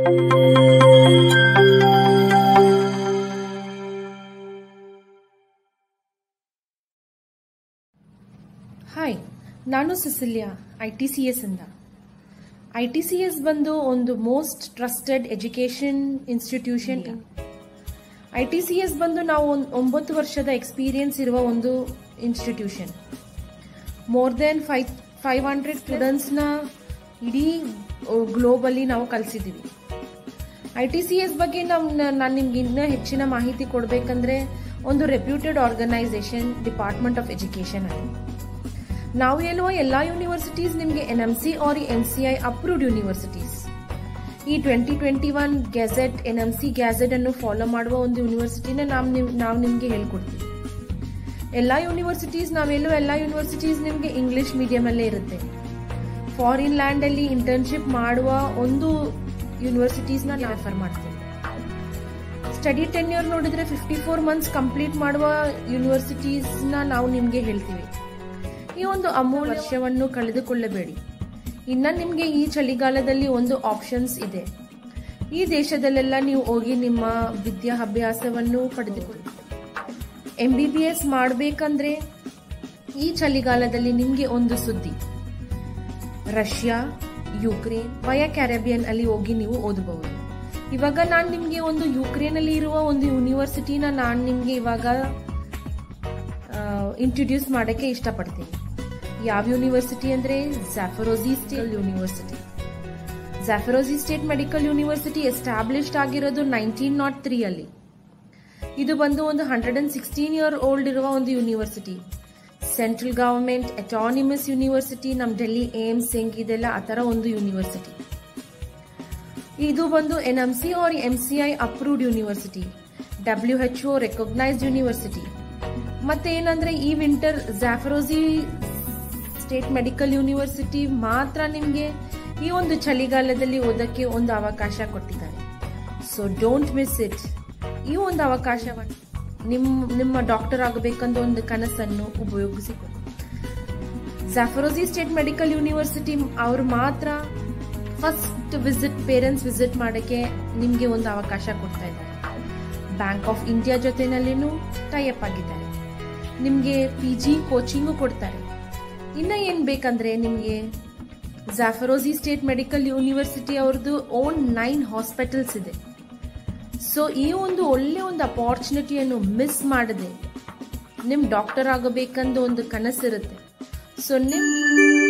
hi ನಾನು ಸಿಸಿಲಿಯಾ I T C S ಇಂದ ಐ ಟಿ ಸಿ ಎಸ್ ಬಂದು ಒಂದು most trusted education institution I T C S ಬಂದು ನಾವು ಒಂದು ಒಂಬತ್ತು ವರ್ಷದ ಎಕ್ಸ್ಪೀರಿಯನ್ಸ್ ಇರುವ ಒಂದು institution more then five five hundred ಸ್ಟೂಡೆಂಟ್ಸ್ನ ಇಡೀ ಗ್ಲೋಬಲ್ಲಿ ನಾವು ಕಲಿಸಿದ್ದೀವಿ ಐ ಟಿ ಸಿ ಎಸ್ ಬಗ್ಗೆ ನಾವು ನಾನು ನಿಮ್ಗೆ ಇನ್ನೂ ಹೆಚ್ಚಿನ ಮಾಹಿತಿ ಕೊಡಬೇಕಂದ್ರೆ ಒಂದು reputed organisation department of education ಅಲ್ಲಿ ನಾವು ಹೇಳುವ ಎಲ್ಲ ಯೂನಿವರ್ಸಿಟೀಸ್ ನಿಮಗೆ N M C R N C I approved universities ಈ twenty twenty one gazette N M C gazette ಅನ್ನು ಫಾಲೋ ಮಾಡುವ ಒಂದು ಯೂನಿವರ್ಸಿಟಿನ ನಾವು ನಿಮ್ ನಾವು ನಿಮಗೆ ಹೇಳ್ಕೊಡ್ತೀವಿ ಎಲ್ಲ ಯೂನಿವರ್ಸಿಟೀಸ್ ನಾವೆಲ್ಲೋ ಎಲ್ಲ ಯೂನಿವರ್ಸಿಟೀಸ್ ನಿಮಗೆ ಇಂಗ್ಲಿಷ್ ಮೀಡಿಯಮಲ್ಲೇ ಇರುತ್ತೆ ಫಾರಿನ್ ಲ್ಯಾಂಡಲ್ಲಿ ಇಂಟರ್ನ್ಶಿಪ್ ಮಾಡುವ ಒಂದು ಯೂನಿವರ್ಸಿಟೀಸ್ನ ನಾವು ರೆಫರ್ ಮಾಡ್ತೀವಿ ಸ್ಟಡಿ ಟೆನ್ಯೂರ್ ನೋಡಿದ್ರೆ ಫಿಫ್ಟಿ ಫೋರ್ ಮಂತ್ಸ್ ಕಂಪ್ಲೀಟ್ ಮಾಡುವ ಯೂನಿವರ್ಸಿಟೀಸ್ನ ನಾವು ನಿಮಗೆ ಹೇಳ್ತೀವಿ ಈ ಒಂದು ಅಮೂಲ್ಯ ವರ್ಷವನ್ನು ಕಳೆದುಕೊಳ್ಳಬೇಡಿ ಇನ್ನ ನಿಮಗೆ ಈ ಚಳಿಗಾಲದಲ್ಲಿ ಒಂದು ಆಪ್ಷನ್ಸ್ ಇದೆ ಈ ದೇಶದಲ್ಲೆಲ್ಲ ನೀವು ಹೋಗಿ ನಿಮ್ಮ ವಿದ್ಯಾಭ್ಯಾಸವನ್ನು ಪಡೆದುಕೊಳ್ಳಿ ಎಂ ಬಿ ಬಿ ಎಸ್ ಮಾಡಬೇಕಂದ್ರೆ ಈ ಚಳಿಗಾಲದಲ್ಲಿ ನಿಮಗೆ ಒಂದು ಸುದ್ದಿ ರಷ್ಯಾ ಯುಕ್ರೇನ್ ವಯ ಕ್ಯಾರಬಿಯನ್ ಅಲ್ಲಿ ಹೋಗಿ ನೀವು ಓದಬಹುದು ಇವಾಗ ನಾನು ನಿಮಗೆ ಒಂದು ಯುಕ್ರೇನ್ ಅಲ್ಲಿ ಇರುವ ಒಂದು ಯೂನಿವರ್ಸಿಟಿನ ನಾನು ನಿಮಗೆ ಇವಾಗ ಇಂಟ್ರೊಡ್ಯೂಸ್ ಮಾಡೋಕ್ಕೆ ಇಷ್ಟಪಡ್ತೀನಿ ಯಾವ ಯೂನಿವರ್ಸಿಟಿ ಅಂದರೆ Zaporozhye state university Zaporozhye state medical university established ಆಗಿರೋದು ನೈನ್ಟೀನ್ ನಾಟ್ ತ್ರೀ ಅಲ್ಲಿ ಇದು ಬಂದು ಒಂದು hundred and sixteen year old ಇರುವ ಒಂದು university central government autonomous university ನಮ್ಮ ಡೆಲ್ಲಿ ಏಮ್ಸ್ ಹೆಂಗ್ ಇದೆಲ್ಲ ಆ ಥರ ಒಂದು ಯೂನಿವರ್ಸಿಟಿ ಇದು ಬಂದು N M C R M C I approved university W H O recognised university ಮತ್ತೆ ಏನಂದ್ರೆ ಈ winter Zaporozhye state medical university ಮಾತ್ರ ನಿಮಗೆ ಈ ಒಂದು ಚಳಿಗಾಲದಲ್ಲಿ ಓದಕ್ಕೆ ಒಂದು ಅವಕಾಶ ಕೊಟ್ಟಿದ್ದಾರೆ ಸೊ ಡೋಂಟ್ ಮಿಸ್ ಇಟ್ ಈ ಒಂದು ಅವಕಾಶವನ್ನು ನಿಮ್ಮ ನಿಮ್ಮ ಡಾಕ್ಟರ್ ಆಗಬೇಕಂದ ಒಂದು ಕನಸನ್ನು ಉಪಯೋಗಿಸಿಕೊಳ್ಳಿ ಝಾಫರೋಜಿ ಸ್ಟೇಟ್ ಮೆಡಿಕಲ್ ಯೂನಿವರ್ಸಿಟಿ ಅವರು ಮಾತ್ರ ಫಸ್ಟ್ ವಿಸಿಟ್ ಪೇರೆಂಟ್ಸ್ ವಿಸಿಟ್ ಮಾಡೋಕ್ಕೆ ನಿಮಗೆ ಒಂದು ಅವಕಾಶ ಕೊಡ್ತಾ ಇದ್ದಾರೆ ಬ್ಯಾಂಕ್ ಆಫ್ ಇಂಡಿಯಾ ಜೊತೆನಲ್ಲಿನೂ ಟೈಅಪ್ ಆಗಿದ್ದಾರೆ ನಿಮಗೆ ಪಿ ಜಿ ಕೋಚಿಂಗು ಕೊಡ್ತಾರೆ ಇನ್ನು ಏನು ಬೇಕಂದ್ರೆ ನಿಮಗೆ ಝಾಫರೋಜಿ ಸ್ಟೇಟ್ ಮೆಡಿಕಲ್ ಯೂನಿವರ್ಸಿಟಿ ಅವ್ರದ್ದು ಓನ್ ನೈನ್ ಹಾಸ್ಪಿಟಲ್ಸ್ ಇದೆ ಸೊ ಈ ಒಂದು ಒಳ್ಳೆ ಒಂದು ಅಪಾರ್ಚುನಿಟಿಯನ್ನು ಮಿಸ್ ಮಾಡದೆ ನಿಮ್ಮ ಡಾಕ್ಟರ್ ಆಗಬೇಕಂದು ಒಂದು ಕನಸಿರುತ್ತೆ ಸೊ ನಿಮ್ಮ